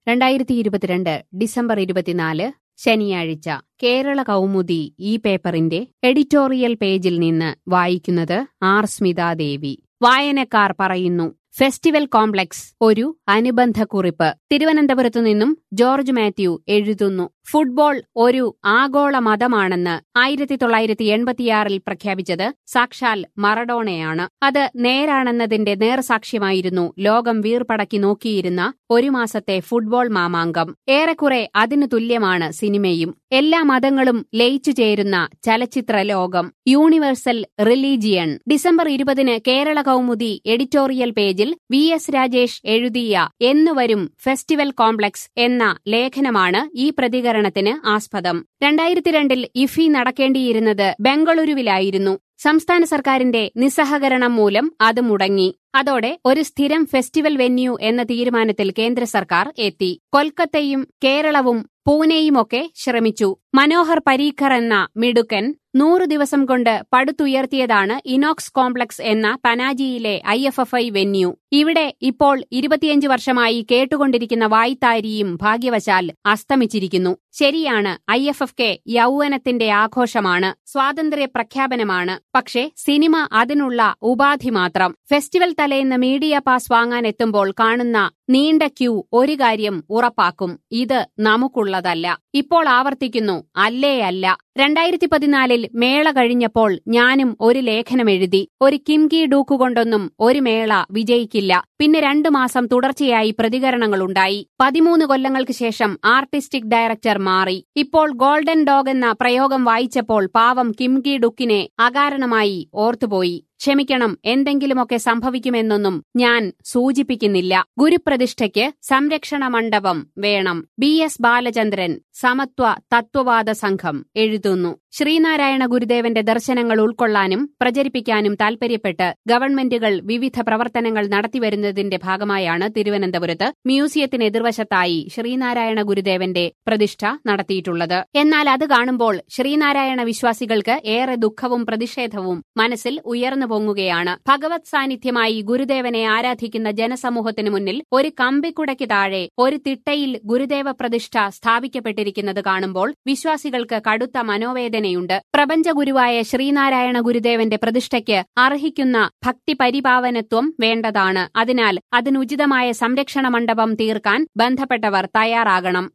രണ്ടായിരത്തി ഇരുപത്തിരണ്ട് ഡിസംബർ ഇരുപത്തിനാല് ശനിയാഴ്ച കേരള കൗമുദി ഈ പേപ്പറിന്റെ എഡിറ്റോറിയൽ പേജിൽ നിന്ന് വായിക്കുന്നത് ആർ സ്മിതാദേവി വായനക്കാർ പറയുന്നു ഫെസ്റ്റിവൽ കോംപ്ലക്സ് ഒരു അനുബന്ധ കുറിപ്പ് തിരുവനന്തപുരത്തു നിന്നും ജോർജ് മാത്യു എഴുതുന്നു ഫുട്ബോൾ ഒരു ആഗോള മതമാണെന്ന് ആയിരത്തി തൊള്ളായിരത്തി എൺപത്തിയാറിൽ പ്രഖ്യാപിച്ചത് സാക്ഷാൽ മറഡോണയാണ് അത് നേരാണെന്നതിന്റെ നേർസാക്ഷ്യമായിരുന്നു ലോകം വീർപടക്കി നോക്കിയിരുന്ന ഒരു മാസത്തെ ഫുട്ബോൾ മാമാങ്കം ഏറെക്കുറെ അതിനു തുല്യമാണ് സിനിമയും എല്ലാ മതങ്ങളും ലയിച്ചു ചേരുന്ന ചലച്ചിത്ര ലോകം യൂണിവേഴ്സൽ റിലീജിയൻ ഡിസംബർ ഇരുപതിന് കേരള കൗമുദി എഡിറ്റോറിയൽ പേജിൽ വി എസ് രാജേഷ് എഴുതിയ എന്നുവരും ഫെസ്റ്റിവൽ കോംപ്ലക്സ് എന്ന ലേഖനമാണ് ഈ പ്രതികരണത്തിന് ആസ്പദം രണ്ടായിരത്തി രണ്ടിൽ ഇഫി നടക്കേണ്ടിയിരുന്നത് ബംഗളൂരുവിലായിരുന്നു സംസ്ഥാന സർക്കാരിന്റെ നിസ്സഹകരണം മൂലം അത് മുടങ്ങി അതോടെ ഒരു സ്ഥിരം ഫെസ്റ്റിവൽ വെന്യൂ എന്ന തീരുമാനത്തിൽ കേന്ദ്ര സർക്കാർ എത്തി കൊൽക്കത്തയും കേരളവും പൂനെയുമൊക്കെ ശ്രമിച്ചു മനോഹർ പരീക്കർ എന്ന മിടുക്കൻ നൂറു ദിവസം കൊണ്ട് പടുത്തുയർത്തിയതാണ് ഇനോക്സ് കോംപ്ലക്സ് എന്ന പനാജിയിലെ I F F I venue ഇവിടെ ഇപ്പോൾ ഇരുപത്തിയഞ്ച് വർഷമായി കേട്ടുകൊണ്ടിരിക്കുന്ന വായ്ത്താരിയും ഭാഗ്യവശാൽ അസ്തമിച്ചിരിക്കുന്നു ശരിയാണ് ഐ എഫ് എഫ് കെ യൗവനത്തിന്റെ ആഘോഷമാണ് സ്വാതന്ത്ര്യ പ്രഖ്യാപനമാണ് പക്ഷേ സിനിമ അതിനുള്ള ഉപാധി മാത്രം ഫെസ്റ്റിവൽ തലേന്ന് മീഡിയ പാസ് വാങ്ങാൻ എത്തുമ്പോൾ കാണുന്ന നീണ്ട ക്യൂ ഒരു കാര്യം ഉറപ്പാക്കും ഇത് നമുക്കുള്ളതല്ല ഇപ്പോൾ ആവർത്തിക്കുന്നു അല്ലേ അല്ല രണ്ടായിരത്തി പതിനാലിൽ മേള കഴിഞ്ഞപ്പോൾ ഞാനും ഒരു ലേഖനം എഴുതി ഒരു കിംകി ഡൂക്കുകൊണ്ടൊന്നും ഒരു മേള വിജയിക്കില്ല പിന്നെ രണ്ടു മാസം തുടർച്ചയായി പ്രതികരണങ്ങളുണ്ടായി പതിമൂന്ന് കൊല്ലങ്ങൾക്ക് ശേഷം ആർട്ടിസ്റ്റിക് ഡയറക്ടർ മാറി ഇപ്പോൾ ഗോൾഡൻ ഡോഗ് എന്ന പ്രയോഗം വായിച്ചപ്പോൾ പാവം കിംകി ഡുക്കിനെ അകാരണമായി ഓർത്തുപോയി ക്ഷമിക്കണം എന്തെങ്കിലുമൊക്കെ സംഭവിക്കുമെന്നൊന്നും ഞാൻ സൂചിപ്പിക്കുന്നില്ല ഗുരുപ്രതിഷ്ഠയ്ക്ക് സംരക്ഷണ മണ്ഡപം വേണം ബി എസ് ബാലചന്ദ്രൻ സമത്വ തത്വവാദ സംഘം എഴുതുന്നു ശ്രീനാരായണ ഗുരുദേവന്റെ ദർശനങ്ങൾ ഉൾക്കൊള്ളാനും പ്രചരിപ്പിക്കാനും താൽപര്യപ്പെട്ട് ഗവൺമെന്റുകൾ വിവിധ പ്രവർത്തനങ്ങൾ നടത്തിവരുന്നതിന്റെ ഭാഗമായാണ് തിരുവനന്തപുരത്ത് മ്യൂസിയത്തിന് എതിർവശത്തായി ശ്രീനാരായണ ഗുരുദേവന്റെ പ്രതിഷ്ഠ നടത്തിയിട്ടുള്ളത് എന്നാൽ അത് കാണുമ്പോൾ ശ്രീനാരായണ വിശ്വാസികൾക്ക് ഏറെ ദുഃഖവും പ്രതിഷേധവും മനസ്സിൽ ഉയർന്നു പൊങ്ങുകയാണ് ഭഗവത് സാന്നിധ്യമായി ഗുരുദേവനെ ആരാധിക്കുന്ന ജനസമൂഹത്തിനു മുന്നിൽ ഒരു കമ്പിക്കുടയ്ക്ക് താഴെ ഒരു തിട്ടയിൽ ഗുരുദേവ പ്രതിഷ്ഠ സ്ഥാപിക്കപ്പെട്ടിരിക്കുന്നത് കാണുമ്പോൾ വിശ്വാസികൾക്ക് കടുത്ത മനോവേദനയുണ്ട് പ്രപഞ്ച ഗുരുവായ ശ്രീനാരായണ ഗുരുദേവന്റെ പ്രതിഷ്ഠയ്ക്ക് അർഹിക്കുന്ന ഭക്തി പരിപാവനത്വം വേണ്ടതാണ് അതിനാൽ അതിനുചിതമായ സംരക്ഷണ മണ്ഡപം തീർക്കാൻ ബന്ധപ്പെട്ടവർ തയ്യാറാകണം